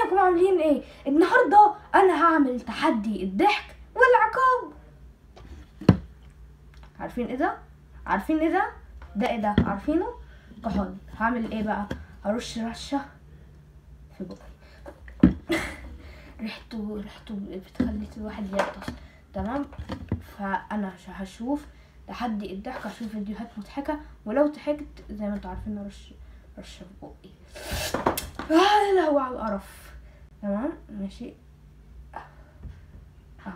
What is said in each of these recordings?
ازيكم عاملين ايه النهارده انا هعمل تحدي الضحك والعقاب عارفين ايه ده عارفين ايه ده ده ايه ده عارفينه كحول هعمل ايه بقى هرش رشه في بقي ريحته ريحته بتخلي الواحد يعطس تمام فانا ش- هشوف تحدي الضحك هشوف فيديوهات مضحكه ولو ضحكت زي ما انتوا عارفين ارش رشه في بقي آه يا لهوي على القرف تمام ماشي اهو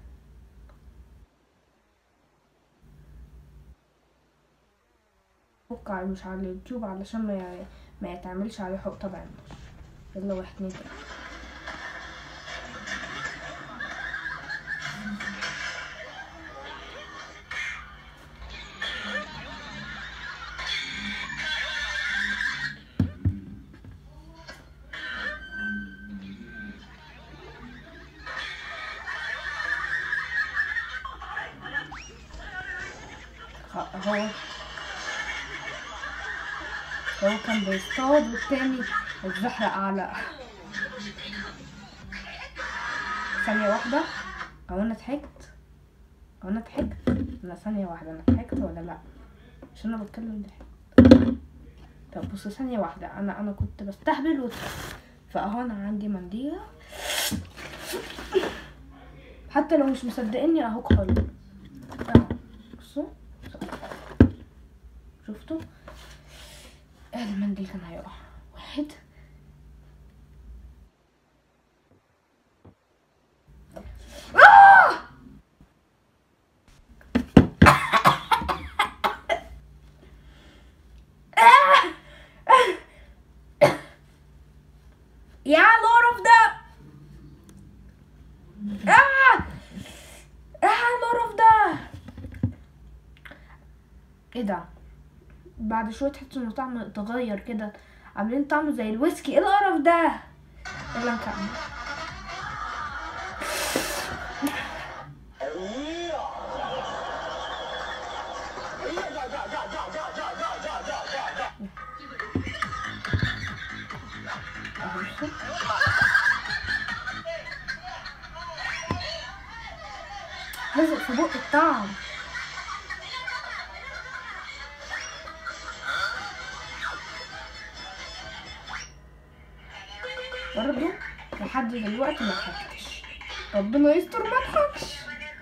اتوقع مش على اليوتيوب علشان ما ي- ما يتعملش عليه حقوق طبعا يلا واحد اتنين تلاته خ- هو هو كان بيصطاد والتاني اتزحلق على ثانية واحدة هو أنا ضحكت هو أنا ضحكت لا ثانية واحدة أنا ضحكت ولا لأ عشان أنا بتكلم ضحكت طب بص ثانية واحدة أنا أنا كنت بستهبل وضحكت فأهو أنا عندي منديل حتى لو مش مصدقيني أهو حلو أهو بصوا شفتوا المنديل كان هيقع واحد آه! آه! يا لور اوف ذا آه! آه لور اوف ذا ايه ده بعد شوية تحس انه طعمه اتغير كده عاملين طعمه زي الويسكي ايه القرف ده يلا نكمل أهو بصوا. لازق في بق الطعم برضه لحد دلوقتي ما ضحكتش ربنا يستر ما اضحكش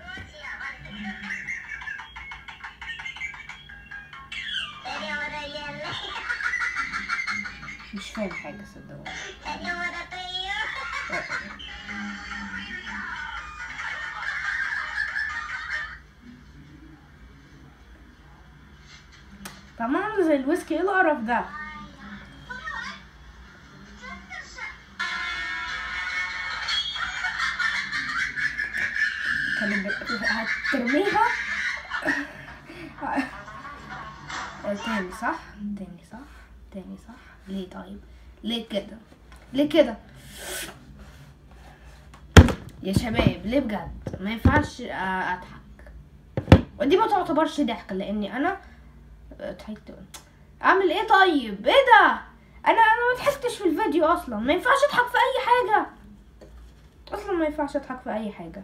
مش فاهم حاجة صدقوني تمام زي الويسكي ايه القرف ده كانت بت- هترميها تاني صح تاني صح تاني صح ليه طيب ليه كده ليه كده يا شباب ليه بجد ما ينفعش آه، اضحك ودي ما تعتبرش ضحك لاني انا آه، ضحكت اعمل ايه طيب ايه ده انا انا ما ضحكتش في الفيديو اصلا ما ينفعش اضحك في اي حاجه اصلا ما ينفعش اضحك في اي حاجه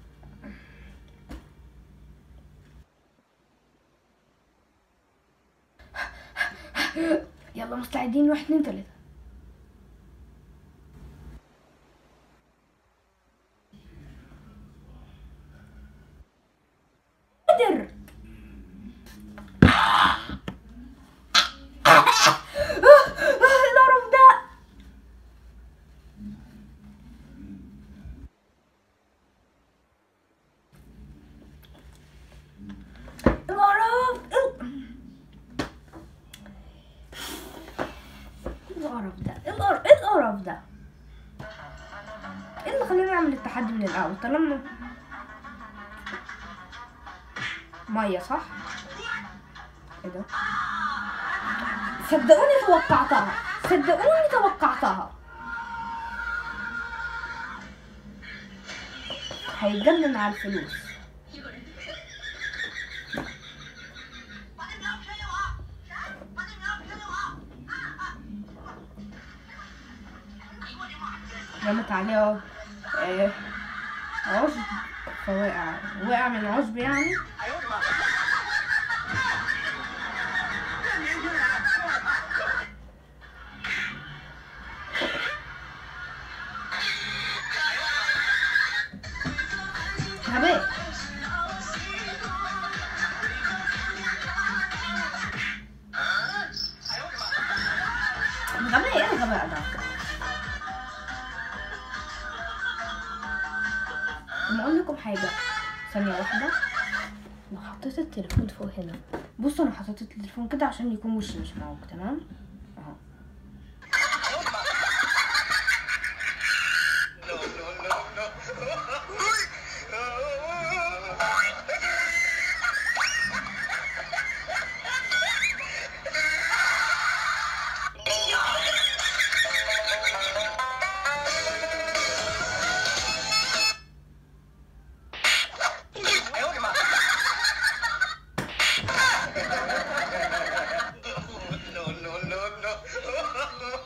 يلا مستعدين واحد اتنين تلاته قدر القرف ده القرف ايه القرف ده ايه القرف ايه القرف ده ايه اللي خلاني اعمل التحدي من الاول طالما ميه صح ايه ده صدقوني توقعتها صدقوني توقعتها هيتجنن على الفلوس رمت عليه اهو آه، عشب فوقع وقع من عشب يعني 哎呦我的妈！这年轻人啊， غباء غباء ايه الغباء ده انا اقول لكم حاجه ثانيه واحده لو حطيت التليفون فوق هنا بصوا انا حطيت التليفون كده عشان يكون وشي مش معوج تمام اهو ！No no no no！ 哎呦我的妈！No no no no！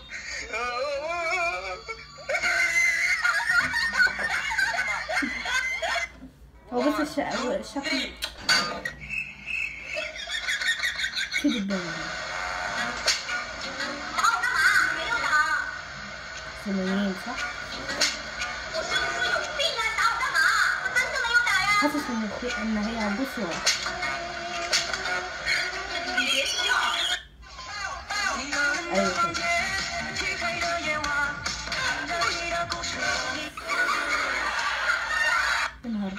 هو بس الش... الشكل كده الدنيا 打我干嘛？没有打， سنين صح؟ 我是不是有病啊？打我干嘛？我真的没有打呀。 حاسس ان في ان هي بصوا 你别笑。 ايوه كده يا نهار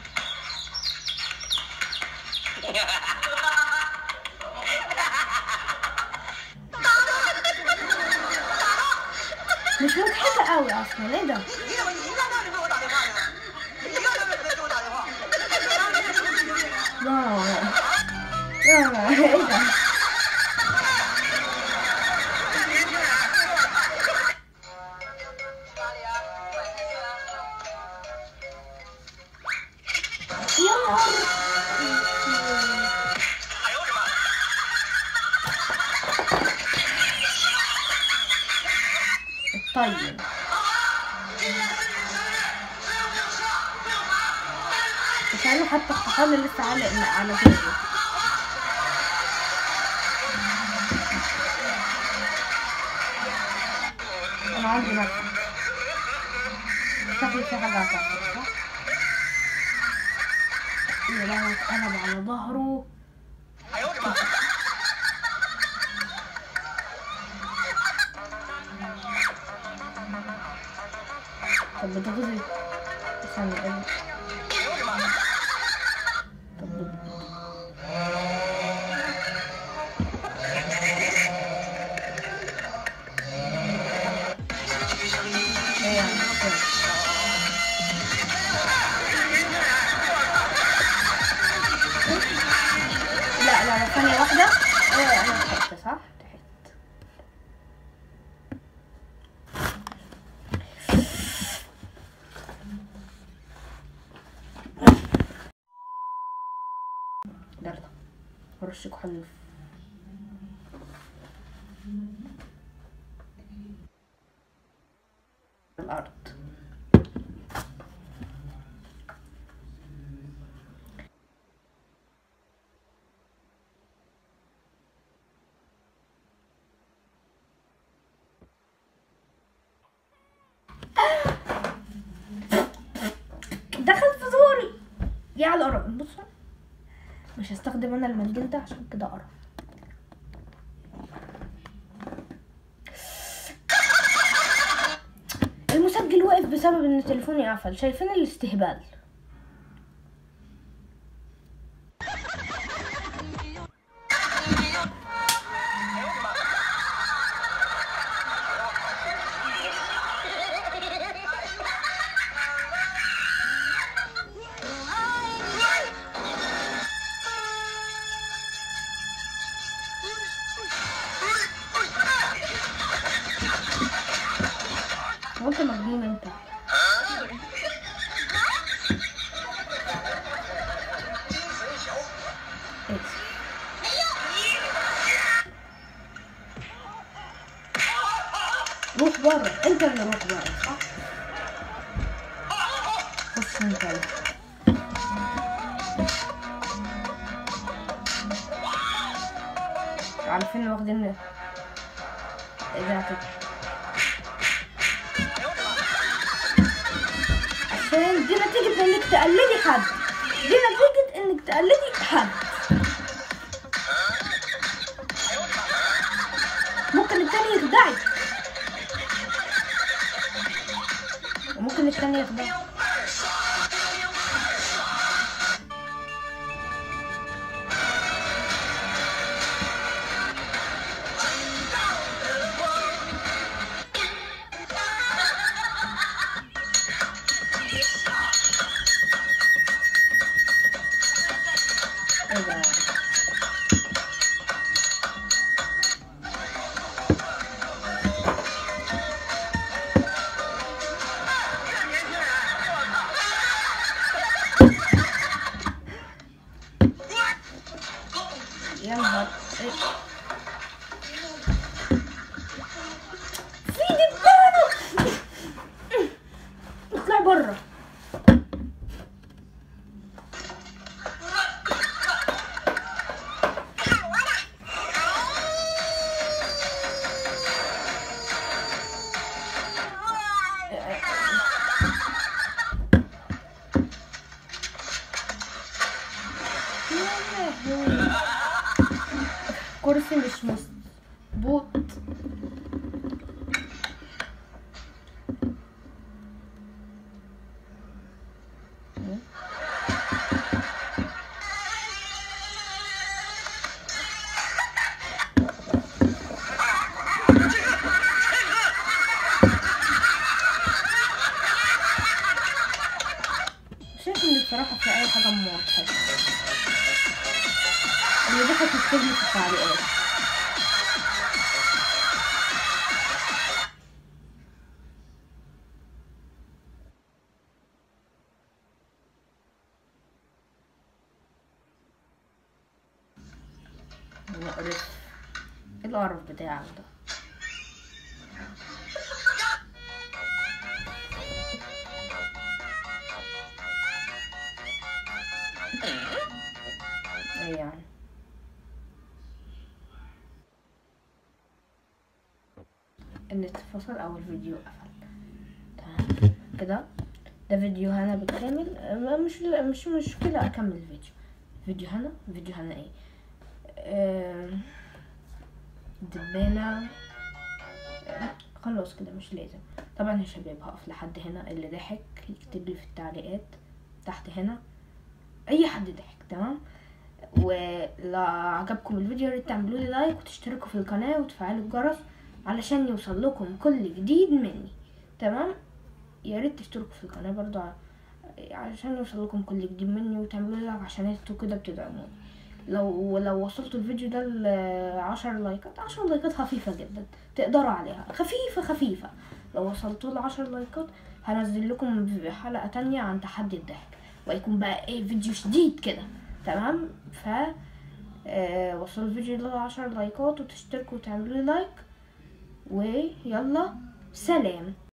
مش مضحكة قوي اصلا ايه ده؟ 你怎么一个个就给我打电话呢？一个个就给我打电话。 لا لا لا ايه ده؟ 这年轻人。 يا نهار 哎呦我的妈！ طيب تخيلوا حتى الطحال اللي لسه عالق على جوزه انا عندي نفسي شكلي في حاجة هتحصل صح؟ يا لهوي اتقلب على ظهره 哎呦我的妈！ طب بتغزي ثانية ايه 哎呦我的妈！ طب بت- ايه يعني مش فاهم. لا لا لا ثانية واحدة ايه انا ضحكت صح؟ ضحكت يلا هرش كحول في الأرض دخل في زوري يا على القرف بصوا مش هستخدم انا المنديل ده عشان كده قرف المسجل وقف بسبب ان تليفوني قفل شايفين الاستهبال هو انت مجنون انت ايه روح بره انت اللي روح بره صح عشان كده عارفين واخدين اذاعة عشان دي نتيجة انك تقلدي حد دي نتيجة انك تقلدي حد ممكن التاني يخدعك وممكن التاني يخدعك ايه ده يا نهار إيه. سيدي بتاعنا اطلع بره يا لهوي. كرسي مش مظبوط شايف ان بصراحة في اي حاجة موضحة اللي ضحك يكتب لي في التعليقات مقرف ايه القرف بتاعك ده ايه يعني النت فصل او الفيديو قفل تمام كده ده فيديو هنا بالكامل أه، مش مش مشكلة اكمل الفيديو فيديو هنا فيديو هنا ايه آم، دبانة آه، خلاص كده مش لازم طبعا يا شباب هقف لحد هنا اللي ضحك يكتب لي في التعليقات تحت هنا اي حد ضحك تمام ولو عجبكم الفيديو يا ريت تعملوا لي لايك وتشتركوا في القناه وتفعلوا الجرس علشان يوصل لكم كل جديد مني تمام يا ريت تشتركوا في القناه برضو ع- علشان يوصل لكم كل جديد مني وتعملوا لي لايك عشان انتوا كده بتدعموني لو لو وصلتوا الفيديو ده ل 10 لايكات 10 لايكات خفيفه جدا تقدروا عليها خفيفه خفيفه لو وصلتوا ل 10 لايكات هنزل لكم حلقه تانية عن تحدي الضحك ويكون بقى ايه فيديو شديد كده تمام ف آه وصلوا الفيديو ده 10 لايكات وتشتركوا وتعملوا لي لايك ويلا سلام